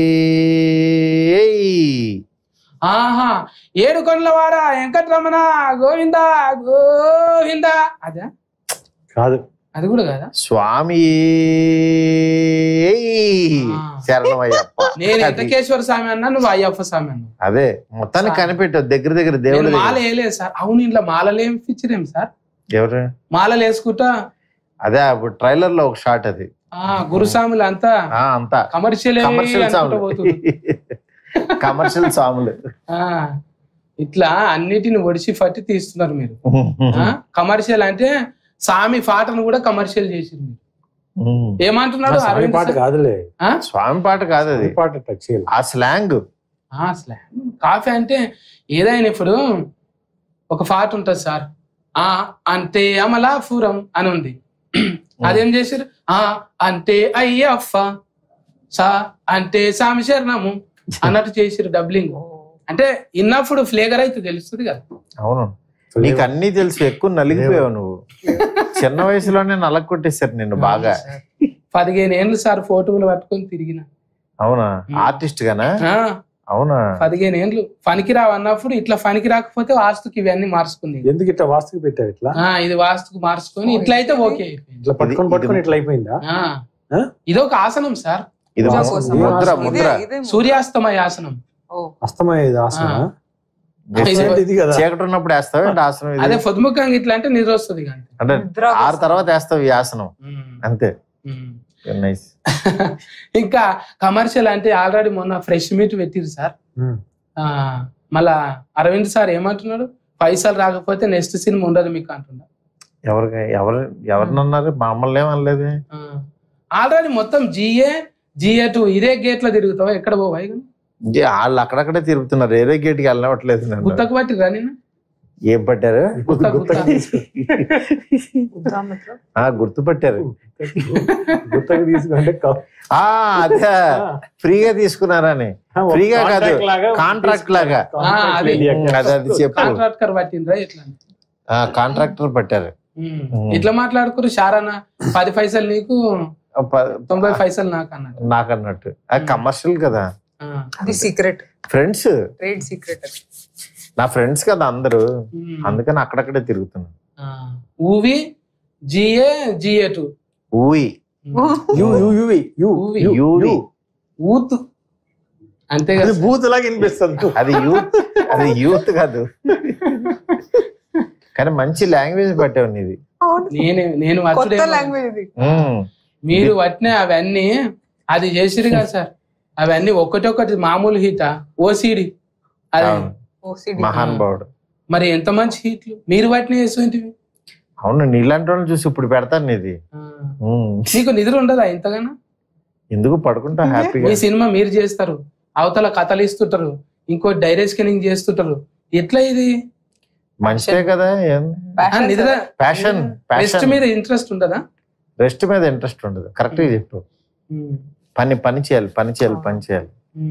ఆహా ఏడు కొండల వాడ వెంకటరమణ గోవింద గోవింద అదే కాదు అది కూడా కదా స్వామి ఆ. శరణమయ్యప్ప నేను అది. ఎంతకేశ్వర స్వామి అన్నా నువ్వు అయ్యప్ప స్వామి అన్నా అదే మొత్తానికి కనిపెట్టావు దగ్గర దగ్గర నేను దేవుడు మాల వేయలేదు సార్ అవును ఇంట్లో మాలలు ఏం పిచ్చిరేం సార్ ఎవరు మాలలు వేసుకుంటా అదే అప్పుడు ట్రైలర్ లో ఒక షాట్ అది ఆ గురుస్వాములు అంతా ఆ అంతా కమర్షియల్ కమర్షియల్ సాములు పోతుంది కమర్షియల్ సాములు ఆ, ఇట్లా అన్నిటిని ఒడిసి పట్టి తీస్తున్నారు మీరు కమర్షియల్ అంటే సామి పాటను కూడా కమర్షియల్ చేసింది మీరు ఏమంటున్నాడు స్వామి అరవింద్ పాట సార్? కాదులే ఆ? స్వామి పాట కాదు అది స్వామి పాట టచ్ చేయాలి ఆ స్లాంగ్ ఆ, అసలే కాఫీ అంటే ఏదైనా ఇప్పుడు ఒక పాట ఉంటుంది సార్ ఆ అంటే అమలాపురం అని ఉంది అదేం చేశారు ఆ అంటే అయ్యప్ప సా అంటే సామి శరణము అన్నట్టు చేసిరు డబ్లింగ్ అంటే ఇన్నప్పుడు ఫ్లేగర్ అయితే తెలుస్తుంది కదా అవును నీకు అన్ని తెలుసు ఎక్కువ నలిగిపోయావు నువ్వు చిన్న వయసులోనే నలగ కొట్టేశారు నిన్ను బాగా పదిహేను ఏళ్ళు సార్ ఫోటోలు పట్టుకొని తిరిగిన అవునా ఆర్టిస్ట్ గానా ఆ, అవునా పదిహేను ఏళ్ళు పనికి రావు అన్నప్పుడు ఇట్లా పనికి రాకపోతే వాస్తుకి ఇవన్నీ మార్చుకుంది ఎందుకు ఇట్లా వాస్తుకి పెట్టారు ఇట్లా ఆ, ఇది వాస్తుకు మార్చుకొని ఇట్లా అయితే ఓకే అయిపోయింది ఇట్లా పట్టుకొని ఇది- పట్టుకొని ఇట్లా అయిపోయిందా ఆ, ఆ? ఇది ఒక ఆసనం సార్ ఇది పూజ ము- కోసం. ముద్ర ఇదే- ముద్ర ఇదే- ఇదే సూర్యాస్తమయ ఆసనం ఓ, అస్తమయ్యేది ఆసన ఆ. Just ఇది- ఇది కదా చీకటి ఉన్నప్పుడు వేస్తావు ఏంటి ఆసనం ఇది? అదే పొద్దుముఖంగా ఇట్లా అంటే నిద్ర వస్తుంది కానీ అంటే నిద్ర ఆరు కోసం. తర్వాత వేస్తావు ఈ ఆసనం అంతే నైస్ ఇంకా కమర్షియల్ అంటే ఆల్రెడీ మొన్న ఫ్రెష్ మీట్ పెట్టిరు సార్ ఉమ్. ఆ, మళ్ళా అరవింద్ సార్ ఏమంటున్నాడు పైసలు రాకపోతే నెక్స్ట్ సినిమా ఉండదు మీకు అంటున్నా ఎవరికి ఎవరు ఎవరినన్నారు మమ్మల్ని ఏమనలేదు ఆల్రెడీ మొత్తం జిఏ జిఏ టూ ఇదే గేట్ లో తిరుగుతావా ఎక్కడ పోవాయి జే- వాళ్ళు అక్కడక్కడే తిరుగుతున్నారు ఏరే గేట్కి వెళ్ళవట్లేదు నన్ను గుత్తకు పట్టిరా నేను ఏం పట్టారు గుత్త గుత్త ఉద్దామట్లో. ఆ గుర్తుపట్టారు గుత్తకి తీసుకుంటే కా- ఆ అదే ఫ్రీగా తీసుకున్నారని ఫ్రీగా కాదు, కాంట్రాక్ట్ లాగా కాంట్రాక్ట్ లాగా. కాంట్రాక్ట్ ఆ, అది. లేక. అది అది చెప్పు కాంట్రాక్టర్ పట్టిండ్రా ఇట్లా ఆ కాంట్రాక్టర్ పట్టారు ఉమ్. ఉమ్. ఇట్లా మాట్లాడుకురు షారానా పది పైసలు నీకు ఆ ప- తొంభై పైసలు నాకు అన్నట్టు నాకు అన్నట్టు అది కమర్షియల్ కదా ఆ. అది సీక్రెట్ ఫ్రెండ్స్ ట్రేడ్ సీక్రెట్ అది నా ఫ్రెండ్స్ కదా అందరూ ఉమ్. అందుకని అక్కడక్కడే తిరుగుతున్నాను ఆ. ఊవి జిఏ జిఏ టూ ఊయి యు యు యువి యు ఊవి. యు యూవి ఊత్ అంతే అది కదా బూత్ లాగా వినిపిస్తుంది అది యూత్ అది యూత్ కాదు కానీ మంచి లాంగ్వేజ్ పట్టావు నీది అవును నేను నేను కొత్త వచ్చుడేమో. లాంగ్వేజ్ ఇది ఉమ్. మీరు పట్టిన అవన్నీ అది చేసిరు కదా సార్ అవన్నీ ఒకటొకటి మామూలు హీటా ఓసిడి అది అవును. ఓసిడి మహానుభావుడు మరి ఎంత మంచి హీట్లు మీరు పట్టిన వేసుకుంటివి అవును నీలాంటి వాళ్ళని చూసి ఇప్పుడు పెడతాను నీది ఉమ్. మీకు నిద్ర ఉండదా ఇంతగానో ఎందుకు పడుకుంటా హ్యాపీగా ఈ సినిమా మీరు చేస్తారు అవతల కథలు ఇస్తుంటారు ఇంకో డైరెక్ట్ స్కానింగ్ చేస్తుంటారు ఎట్లా ఇది మంచిదే కదా ఆ, నిద్ర ప్యాషన్ రెస్ట్ ప్యాషన్ మీద ఇంట్రెస్ట్ ఉండదా రెస్ట్ మీద ఇంట్రెస్ట్ ఉండదు కరెక్ట్ గా చెప్పు పని పని చేయాలి పని చేయాలి పని చేయాలి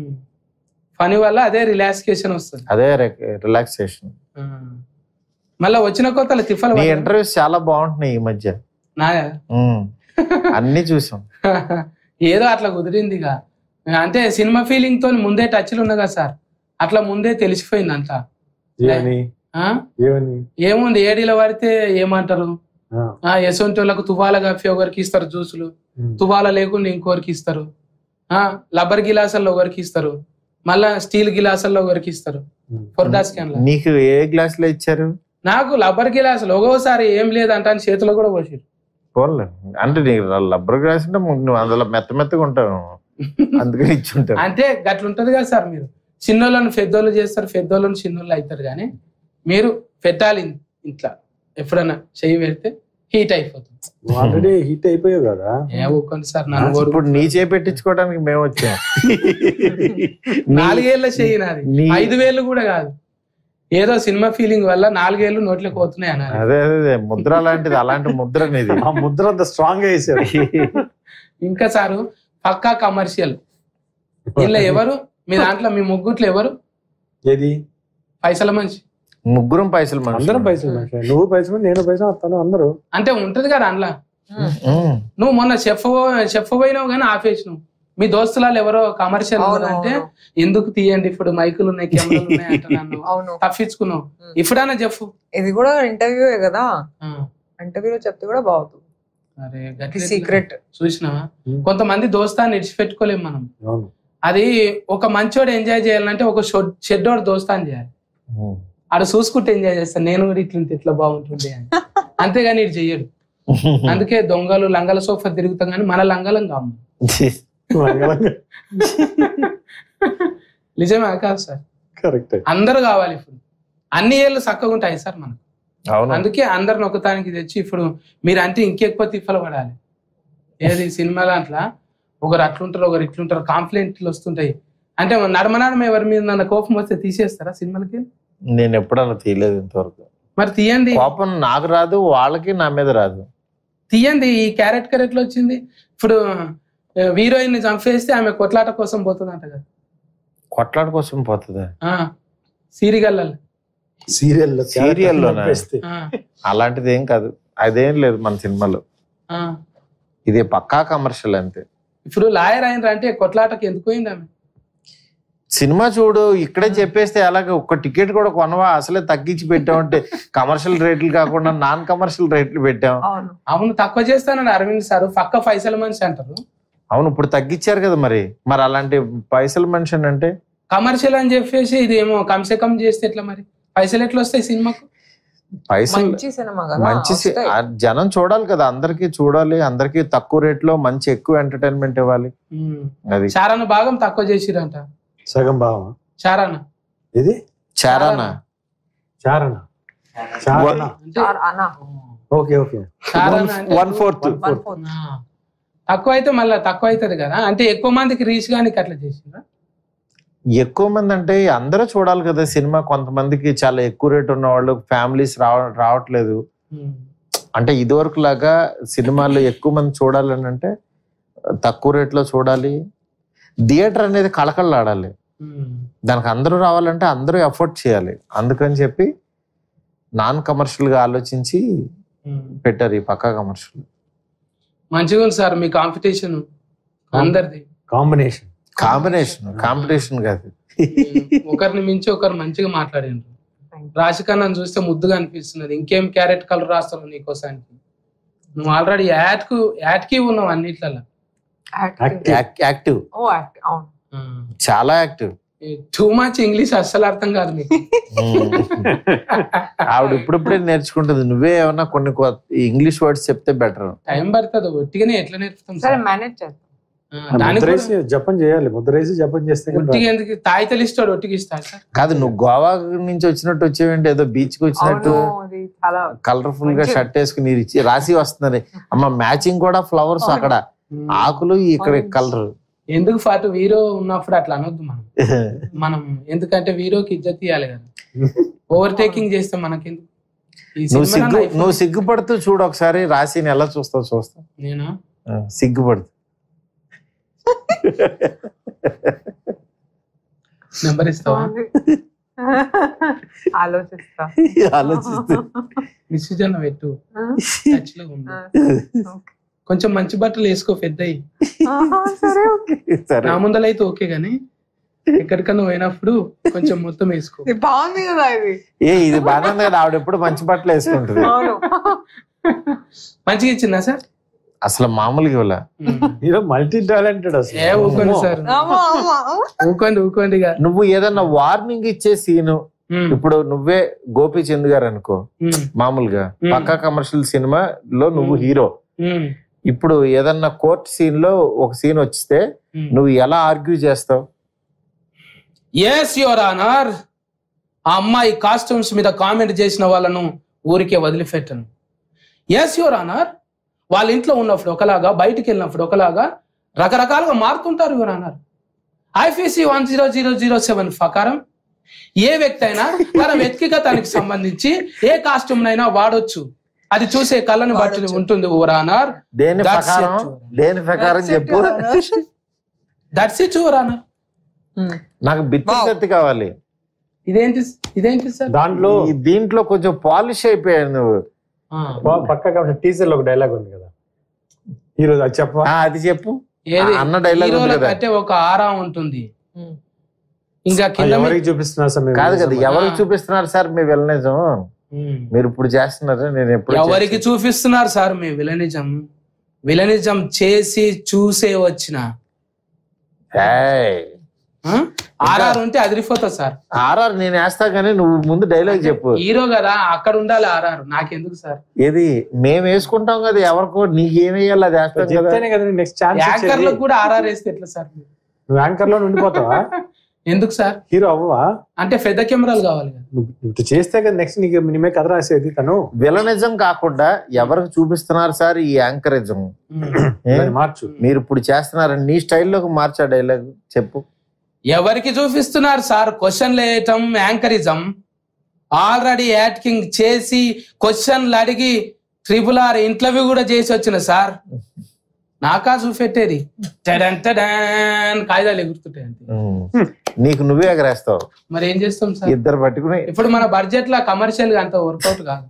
పని వల్ల అదే రిలాక్సేషన్ వస్తుంది అదే రిలాక్సేషన్ మళ్ళీ వచ్చిన కొత్తల తిఫలు నీ పడదా? ఇంటర్వ్యూస్ చాలా బాగుంటున్నాయి ఈ మధ్య నా ఉమ్. అన్ని చూసాం ఏదో అట్లా కుదిరింది ఇక అంటే సినిమా ఫీలింగ్ తో ముందే టచ్లు ఉన్నా కదా సార్ అట్లా ముందే తెలిసిపోయింది అంతా ఏమని ఆ? ఏమని ఏముంది ఏడీలో పడితే ఏమంటారు ఆ, ఆ ఎసొంటి వాళ్ళకు తువాల కాఫీ ఒకరికి ఇస్తారు జ్యూసులు ఉమ్. తువాల లేకుండా ఇంకొకరికి ఇస్తారు ఆ లబ్బర్ గిలాసల్లో ఒకరికి ఇస్తారు మళ్ళా స్టీల్ గిలాసల్లో ఒకరికి ఇస్తారు ఉమ్. ఫొర్డా స్కాన్ నీకు ఏ గ్లాస్ లో ఇచ్చారు నాకు లబ్బర్ గిలాసులు ఒక్కోసారి ఏం లేదంట అని చేతిలో కూడా పోసారు పోన్లే అంటే నీకు రబ్బర్ గ్లాస్ అంటే నువ్వు అందులో మెత్త మెత్తగా ఉంటావు అందుకని ఇచ్చుంటారు అంటే గట్లుంటది కదా సార్ మీరు చిన్నోళ్ళని పెద్దోళ్ళు చేస్తారు పెద్దోళ్ళని చిన్నోళ్ళు అవుతారు కానీ మీరు పెట్టాలి ఇంట్లో ఎప్పుడన్నా చెయ్యి పెడితే హీట్ అయిపోతుంది నువ్వు ఆల్రెడీ హిట్ అయిపోయావు కదా ఏ ఊరుకోండి సార్ నన్ను ఇప్పుడు ఊరుకోండి. నీ చేయి పెట్టించుకోవడానికి మేము వచ్చాం నాలుగేళ్ల చెయ్యి నాది నీ- ఐదు వేలు కూడా కాదు ఏదో సినిమా ఫీలింగ్ వల్ల నాలుగేళ్లు నోట్లోకి పోతున్నాయి అన్నారు అదే అదే అదే ముద్ర లాంటిది అలాంటి ముద్ర నీది ఆ ముద్ర అంత స్ట్రాంగ్ గా వేసారు ఇంకా సారు పక్కా కమర్షియల్ ఇలా ఎవరు మీ దాంట్లో మీ ముగ్గుట్లో ఎవరు ఏది పైసల మనిషి ముగ్గురం పైసలు మనుషులు. అందరం పైసలు మనిషి నువ్వు పైసలు నేను పైసలు తను అందరూ అంటే ఉంటది కదా అందులో ఉమ్. నువ్వు మొన్న చెఫ్ చెఫ్ పోయినావు కానీ ఆపేసినావు మీ దోస్తులాలు ఎవరో కమర్షియల్ అవును అంటే అవును. ఎందుకు తీయండి ఇప్పుడు మైకులు ఉన్నాయి కెమెరాలు ఉన్నాయి అంటున్నాను అవును తప్పించుకున్నావు ఉమ్. ఇప్పుడైనా చెప్పు ఇది కూడా ఇంటర్వ్యూ కదా ఆ, ఇంటర్వ్యూలో చెప్తే కూడా బాగుంది అరే గట్ల సీక్రెట్ చూసినావా ఉమ్. కొంతమంది దోస్తాన్ని ఇడిచిపెట్టుకోలేం మనం అవును అది ఒక మంచోడు ఎంజాయ్ చేయాలంటే ఒక షొడ్- చెడ్డోడు దోస్తాన్ని చేయాలి ఉమ్. ఆడు చూసుకుంటే ఎంజాయ్ చేస్తాను నేను కూడా ఇట్లుంటే ఇట్లా బాగుంటుంది అని అంతేగాని ఇటు చెయ్యడు అందుకే దొంగలు లంగల సోఫా తిరుగుతాం కానీ మన లంగలం కాము నిజమే కాదు సార్ కరెక్ట్ అందరూ కావాలి ఇప్పుడు అన్ని ఏళ్ళు చక్కగా ఉంటాయి సార్ మనకు అవును అందుకే అందరిని ఒకతానికి తెచ్చి ఇప్పుడు మీరు అంటే ఇంకెక్కువ తిప్పలు పడాలి ఏది సినిమా దాంట్లో ఒకరు అట్లుంటారు ఒకరు ఇట్లుంటారు కాంప్లైంట్లు వస్తుంటాయి అంటే నడమ నడమ ఎవరి మీద నన్ను కోపం వస్తే తీసేస్తారా సినిమాలకి నేను ఎప్పుడన్నా తీయలేదు ఇంతవరకు మరి తీయండి కోపం నాకు రాదు వాళ్ళకి నా మీద రాదు తీయండి ఈ క్యారెట్ క్యారెట్ లో వచ్చింది ఇప్పుడు హీరోయిన్ ని చంపేస్తే ఆమె కొట్లాట కోసం పోతుందంట కదా కొట్లాట కోసం పోతుందా ఆ, సిరిగల్లలు సీరియల్ Serial లోనా? ఆ, అలాంటిది ఏం కాదు అదేం లేదు మన సినిమాలో ఆ. ఇది పక్కా కమర్షియల్ అంతే ఇప్పుడు లాయర్ అయినరు అంటే కొట్లాటకి ఎందుకు పోయింది ఆమె సినిమా చూడు ఇక్కడే చెప్పేస్తే అలాగే ఒక్క టికెట్ కూడా కొనవా అసలే తగ్గించి పెట్టామంటే కమర్షియల్ రేట్లు కాకుండా నాన్ కమర్షియల్ రేట్లు పెట్టాం అవును అవును తక్కువ చేస్తానని అరవింద్ సార్ పక్క పైసల మనిషి అంటారు అవును ఇప్పుడు తగ్గించారు కదా మరి మరి అలాంటి పైసలు మెన్షన్ అంటే కమర్షియల్ అని చెప్పేసి ఇది ఏమో కమ్సే కమ్ చేస్తే ఎట్లా మరి పైసలు ఎట్లా వస్తాయి సినిమాకు పైసలు మంచి సినిమా కదా మంచి సి- వస్తాయి. ఆ జనం చూడాలి కదా అందరికి చూడాలి అందరికి తక్కువ రేట్లో మంచి ఎక్కువ ఎంటర్టైన్మెంట్ ఇవ్వాలి ఉమ్. అది చారాన భాగం తక్కువ చేసిరంట సగం భావం చారాన ఇది చారానా చారణ చారణ అంటే చార్ అనా ఓకే ఓకే చారాన అంటే one fourth One one fourth. Fourth ఆ. తక్కువ అయితే మళ్ళీ తక్కువ అవుతుంది కదా అంటే ఎక్కువ మందికి రీచ్ కానీ అట్లా చేసిండ్రా ఎక్కువ మంది అంటే అందరూ చూడాలి కదా సినిమా కొంతమందికి చాలా ఎక్కువ రేట్ ఉన్న వాళ్ళు ఫ్యామిలీస్ రావ రావట్లేదు ఉమ్. అంటే ఇదివరకు లాగా సినిమాలు ఎక్కువ మంది చూడాలని అంటే తక్కువ రేట్లో చూడాలి థియేటర్ అనేది కళకళలాడాలి ఉమ్. దానికి అందరూ రావాలంటే అందరూ ఎఫర్ట్ చేయాలి అందుకని చెప్పి నాన్ కమర్షియల్ గా ఆలోచించి ఉమ్. పెట్టారు ఈ పక్కా కమర్షియల్ మంచిగా ఉంది సార్ మీ కాంపిటీషన్ అందరిది కాంబినేషన్ కాంబినేషన్ కాంపిటీషన్ కాదు ఒకరిని మించి ఒకరు మంచిగా మాట్లాడిండ్రు రాశికన్నా చూస్తే ముద్దుగా అనిపిస్తున్నది ఇంకేం క్యారెట్ కలర్ రాస్తావు నీకోసానికి నువ్వు ఆల్రెడీ యాడ్ కు యాడ్ కి ఉన్నావు అన్నిట్లలో Active. యాక్టివ్ ఓ యాక్ట్ అవును చాలా యాక్టివ్ టూ మచ్ ఇంగ్లీష్ అస్సలు అర్థం కాదు మీకు ఆవిడ ఇప్పుడిప్పుడే నేర్చుకుంటుంది నువ్వే ఏమన్నా కొన్ని ఇంగ్లీష్ వర్డ్స్ చెప్తే బెటర్ టైం పడుతుంది ఒట్టిగానే ఎట్లా నేర్పుతాం సరే సార్ మేనేజ్ చేస్తాం ఆ, దానికి ముద్ర కూడా వేసి జపం చేయాలి ముద్ర వేసి జపం చేస్తే కానీ ఒట్టిగా ఎందుకు తాయితలు ఇస్తాడు ఒట్టిగా ఇస్తాడు సార్ కాదు నువ్వు గోవా నుంచి వచ్చినట్టు వచ్చేవేంటి ఏదో బీచ్ కి వచ్చినట్టు అవును అది చాలా కలర్ఫుల్ గా మంచి- షర్ట్ వేసుకుని ఇచ్చి రాసి వస్తున్నది అమ్మ మ్యాచింగ్ కూడా ఫ్లవర్స్ అవును. అక్కడ ఆకులు ఇక్కడ Orange. కలర్ ఎందుకు ఫాటు వీరో ఉన్నప్పుడు అట్లా అనొద్దు మనం మనం ఎందుకంటే వీరోకి ఇజ్జత్ ఇవ్వాలి కదా ఓవర్టేకింగ్ చేస్తే మనకెందుకు ఈ నువ్వు సినిమా సిగ్గు life- నువ్వు సిగ్గుపడుతూ చూడు ఒకసారి రాశిని ఎలా చూస్తావు చూస్తా నేను ఆ, సిగ్గుపడుతూ నెంబర్ ఇస్తావా ఆలోచిస్తా ఆలోచిస్తూ డిసిజన్ పెట్టు టచ్ లో ఉండు ఓకే. కొంచెం మంచి బట్టలు వేసుకో పెద్దయి ఆహా, సరే ఓకే సరే నా ముందల అయితే ఓకే గానీ ఎక్కడికన్నా పోయినప్పుడు కొంచెం మొత్తం వేసుకో ఇది బాగుంది కదా ఇది ఏ ఇది బాగానే ఉంది కదా ఆవిడ ఎప్పుడు మంచి బట్టలు వేసుకుంటుంది అవును మంచిగా ఇచ్చిందా సార్ అసలు మామూలుగా ఇవ్వలే మీరు మల్టీ టాలెంటెడ్ అసలు ఏ ఊకోండి అమ్మో. సార్ అమ్మా, అమ్మా, అమ్మా. ఊకోండి ఊకోండి ఇక. నువ్వు ఏదన్నా వార్నింగ్ ఇచ్చే సీను ఉమ్, ఇప్పుడు నువ్వే గోపి చంద్ గారు అనుకో ఉమ్, మామూలుగా మ్మ్. పక్కా కమర్షియల్ సినిమాలో నువ్వు మ్మ్. హీరో ఉమ్, ఇప్పుడు ఏదన్నా కోర్ట్ సీన్ లో ఒక సీన్ వచ్చితే ఉమ్. నువ్వు ఎలా ఆర్గ్యూ చేస్తావు ఎస్ యువర్ ఆనర్ ఆ అమ్మాయి కాస్ట్యూమ్స్ మీద కామెంట్ చేసిన వాళ్ళను ఊరికే వదిలిపెట్టను ఎస్ యువర్ ఆనర్ వాళ్ళ ఇంట్లో ఉన్నప్పుడు ఒకలాగా బయటికి వెళ్ళినప్పుడు ఒకలాగా రకరకాలుగా మారుతుంటారు your honour IPC one zero zero zero seven ప్రకారం ఏ వ్యక్తి అయినా తన వ్యక్తిగతానికి సంబంధించి ఏ కాస్ట్యూమ్ అయినా వాడొచ్చు అది చూసే కళ్ళని బట్టి వాడొచ్చు. ఉంటుంది యువర్ ఆనర్ దేని That's ప్రకారం it. దేని ప్రకారం చెప్పు దట్స్ ఇట్ యువర్ ఆనర్ ఉమ్. నాకు బిత్తి Wow. కత్తి కావాలి ఇదేంటి ఇదేంటి సార్ దాంట్లో ఈ దీంట్లో కొంచెం పాలిష్ అయిపోయాడు నువ్వు ప- పక్క కాబట్టి టీజర్ లో ఒక డైలాగ్ ఉంది కదా హీరో అది చెప్ప ఆ, అది చెప్పు ఏది అన్న డైలాగ్ ఉంది హీరోల కదా కంటే ఒక ఆరా ఉంటుంది ఉమ్. ఇంకా కింద మీ- ఎవరికి చూపిస్తున్నారు సార్ మీరు? కాదు కదా ఎవరికి ఆ. చూపిస్తున్నారు సార్ మీ విలనిజం ఉమ్. మీరు ఇప్పుడు చేస్తున్నారు నేను ఎప్పుడు ఎవరికి చూపిస్తున్నారు సార్ మీ విలనిజం విలనిజం చేసి చూసే వచ్చిన ఆ? ఆర్ఆర్ ఉంటే అదిరిపోతుంది సార్ ఆర్ఆర్ నేను వేస్తా కానీ నువ్వు ముందు డైలాగ్ చెప్పు హీరో కదా అక్కడ ఉండాలి ఆర్ఆర్ నాకెందుకు సార్ ఏది మేము వేసుకుంటాం కదా ఎవరికో నీకేం వేయాలి అది వేస్తాం కదా చెప్తేనే కదా నెక్స్ట్ ఛాన్స్ యాంకర్లకు కూడా ఆర్ఆర్ వేస్తే ఎట్లా సార్ నువ్వు యాంకర్ లో ఉండిపోతావా ఎందుకు సార్ హీరో అవ్వవా అంటే పెద్ద కెమెరాలు కావాలి కదా నువ్వు నువ్వు చేస్తే కదా నెక్స్ట్ నీకు నిమే కథ రాసేది తను విలనిజం కాకుండా ఎవరికి చూపిస్తున్నారు సార్ ఈ యాంకరిజం ఉమ్. ఏ? దాన్ని మార్చు మీరు ఇప్పుడు చేస్తున్నారని నీ స్టైల్లోకి మార్చా డైలాగ్ చెప్పు ఎవరికి చూపిస్తున్నారు సార్ క్వశ్చన్లు వేయటం యాంకరిజం ఆల్రెడీ యాక్టింగ్ చేసి క్వశ్చన్లు అడిగి ట్రిపుల్ ఆర్ ఇంటర్వ్యూ కూడా చేసి వచ్చిన సార్ నాకా చూపెట్టేది టడన్ టడన్ కాగితాలు ఎగురుతుంటాయి అంతే ఉమ్. నీకు నువ్వే ఎగరేస్తావు మరి ఏం చేస్తాం సార్ ఇద్దరు పట్టుకుని ఇప్పుడు మన బడ్జెట్ లా కమర్షియల్ గా అంత వర్కౌట్ కాదు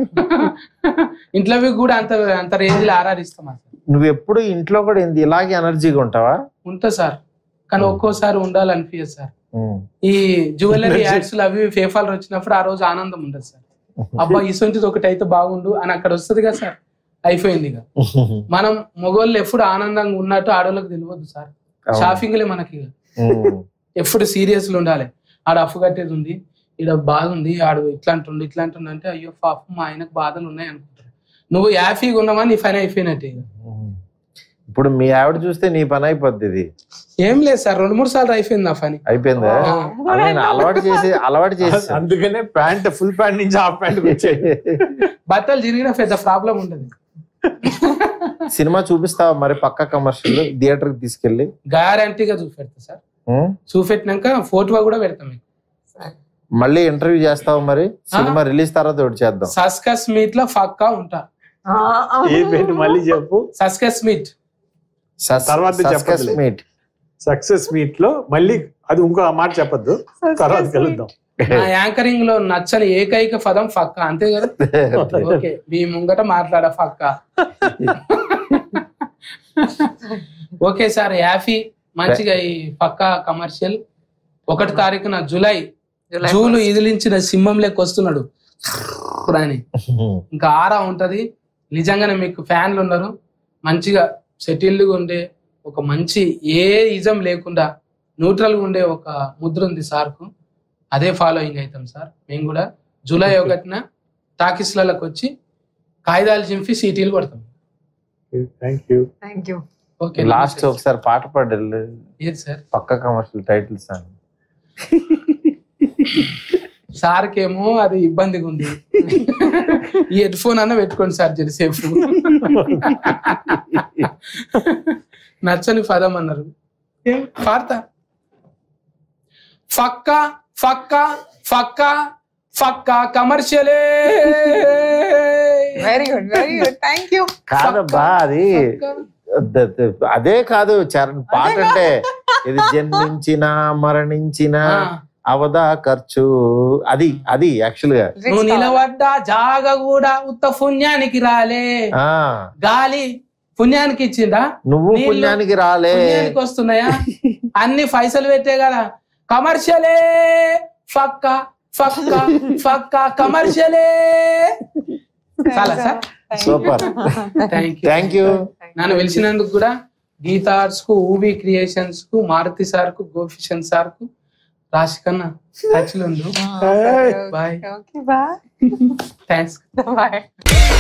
ఇంటర్వ్యూ కూడా అంత అంత రేంజ్ లో ఆరాధిస్తాం సార్ నువ్వు ఎప్పుడు ఇంట్లో కూడా ఏంది ఇలాగే ఎనర్జీగా ఉంటావా ఉంటా సార్ కానీ ఒక్కోసారి ఉండాలనిపించదు సార్ ఉమ్. ఈ జ్యువెలరీ యాడ్స్ అవి ఫేఫాలు వచ్చినప్పుడు ఆ రోజు ఆనందం ఉండదు సార్ అబ్బా ఇసొంటిది ఒకటి అయితే బాగుండు అని అక్కడ వస్తుంది కదా సార్ అయిపోయింది ఇక మనం మగోళ్ళు ఎప్పుడు ఆనందంగా ఉన్నట్టు ఆడవాళ్ళకి తెలియదు సార్ అవును. షాపింగ్లే మనకి ఇక. ఉమ్. ఎప్పుడు సీరియస్ ఉండాలి ఆడ అప్పు కట్టేది ఉంది ఈడ బాధ ఉంది ఆడు ఇట్లా అంటుండు ఇట్లా అంటుండు అంటే అయ్యో పాపం మా ఆయనకు బాధలు ఉన్నాయి అనుకుంటారు నువ్వు యాఫీగా ఉన్నావా నీ పని అయిపోయినట్టే ఇక. ఉమ్. ఇప్పుడు మీ ఆవిడ చూస్తే నీ పని అయిపోద్ది ఇది ఏం లేదు సార్ రెండు మూడు సార్లు అయిపోయింది నా పని అయిపోయిందా ఆ. అదే నేను అలవాటు చేసి అలవాటు చేసి అందుకనే ప్యాంట్ ఫుల్ ప్యాంట్ నుంచి హాఫ్ ప్యాంట్ వచ్చాయి బట్టలు జరిగిన పెద్ద ప్రాబ్లం ఉండదు సినిమా చూపిస్తావా మరి పక్క కమర్షియల్ థియేటర్ కి తీసుకెళ్ళి గ్యారంటీగా చూపెడతా సార్ ఉమ్. చూపెట్టినాక ఫోటో కూడా పెడతాం మీకు మళ్ళీ ఇంటర్వ్యూ చేస్తావా మరి సినిమా రిలీజ్ తర్వాత ఒకటి చేద్దాం సస్కస్ మీట్ లో పక్కా ఉంటా ఆ, అవును. ఏ పేరు మళ్ళీ చెప్పు సస్కస్ మీట్ తర్వాత సస్కస్ చెప్పదులే. మీట్ సక్సెస్ మీట్ లో మళ్ళీ అది ఇంకో మాట చెప్పొద్దు తర్వాత కలుద్దాం నా యాంకరింగ్ లో నచ్చని ఏకైక పదం ఫక్క అంతే కదా ఓకే మీ ముంగట మాట్లాడ ఫక్క ఓకే సార్ యాఫీ మంచిగా ఈ పక్క కమర్షియల్ ఒకటి తారీఖున జూలై జూలై జూలు ఇదిలించిన సింహం లెక్క వస్తున్నాడు అని ఇంకా ఆరా ఉంటది నిజంగానే మీకు ఫ్యాన్లు ఉన్నారు మంచిగా సెటిల్డ్గా ఉండే ఒక మంచి ఏ ఇజం లేకుండా న్యూట్రల్ గా ఉండే ఒక ముద్ర ఉంది సార్కు అదే ఫాలోయింగ్ అవుతాం సార్ మేము కూడా జూలై ఒకటిన టాకీస్లలోకి వచ్చి కాగితాలు చింపి సీటీలు కొడతాం thank you thank you okay last ఒకసారి పాట పాడారు ఏది సార్ పక్క కమర్షియల్ టైటిల్స్ అని సార్కేమో అది ఇబ్బందిగా ఉంది ఈ హెడ్ ఫోన్ అన్న పెట్టుకోండి సార్ జెరిసేపు నచ్చని పదం అన్నారు ఏం పాడతా ఫక్క ఫక్క ఫక్క ఫక్క కమర్షియలే very good very good thank you కాదబ్బా అది ద- ద- అదే కాదు చరణ్ పాట అంటే ఇది జన్మించిన మరణించిన అవదా ఖర్చు అది అది యాక్చువల్ గా నువ్వు నిలబడ్డా జాగ కూడా ఉత్త పుణ్యానికి రాలే ఆ గాలి పుణ్యానికి ఇచ్చిందా నువ్వు నీళ్ళు పుణ్యానికి రాలే పుణ్యానికి వస్తున్నాయా అన్ని పైసలు పెట్టే కదా కమర్షియలే ఫక్క ఫక్క ఫక్క కమర్షియలే చాలా sir super thank you thank you నన్ను పిలిచినందుకు కూడా గీతా ఆర్ట్స్ కు ఊబీ క్రియేషన్స్ కు మారుతి సార్ కు గోఫిషన్ సార్ కు రాశికన్నా టచ్ లో ఉండు bye okay bye thanks bye